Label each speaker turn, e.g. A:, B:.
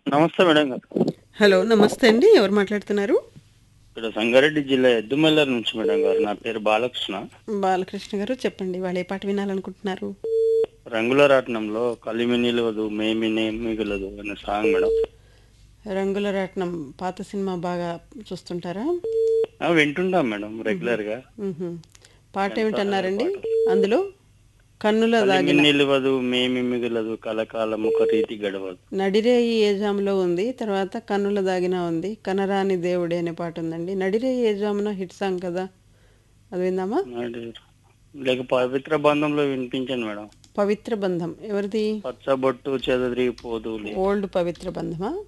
A: నమస్తే మేడం గారు
B: హలో నమస్తే అండి ఎవరు మాట్లాడుతున్నారు
A: ఇక్కడ సంగారెడ్డి జిల్లా ఎద్దుమల్లర్ నుంచి మేడం గారు నా పేరు బాలకృష్ణ
B: బాలకృష్ణ గారు చెప్పండి వాళ్ళు ఏ పాట వినాలనుకుంటున్నారు
A: రంగుల రాట్నంలో కలిమి నిలవదు మేమినే మిగలదు అనే సాంగ్ మేడం
B: రంగుల రాట్నం పాత సినిమా బాగా చూస్తుంటారా
A: ఆ, వింటుంటాం మేడం రెగ్యులర్ గా
B: మ్హూ. పాట ఏమిటన్నారండి అందులో కన్నుల
A: కలిమి
B: దాగిన
A: నిలవదు మేమి మిగలదు కలకాలం ఒక రీతి గడవదు
B: నడిరేయి ఏజాములో ఉంది తర్వాత కన్నుల దాగిన ఉంది కనరాని దేవుడే అనే పాట ఉందండి నడిరేయి ఏజామున హిట్ సాంగ్ కదా అది విందామా
A: నాడి- లేక పవిత్ర బంధంలో వినిపించాను మేడం
B: పవిత్ర బంధం ఎవరిది
A: పచ్చబొట్టు చెదరిగిపోదు
B: ఓల్డ్ పవిత్ర బంధమా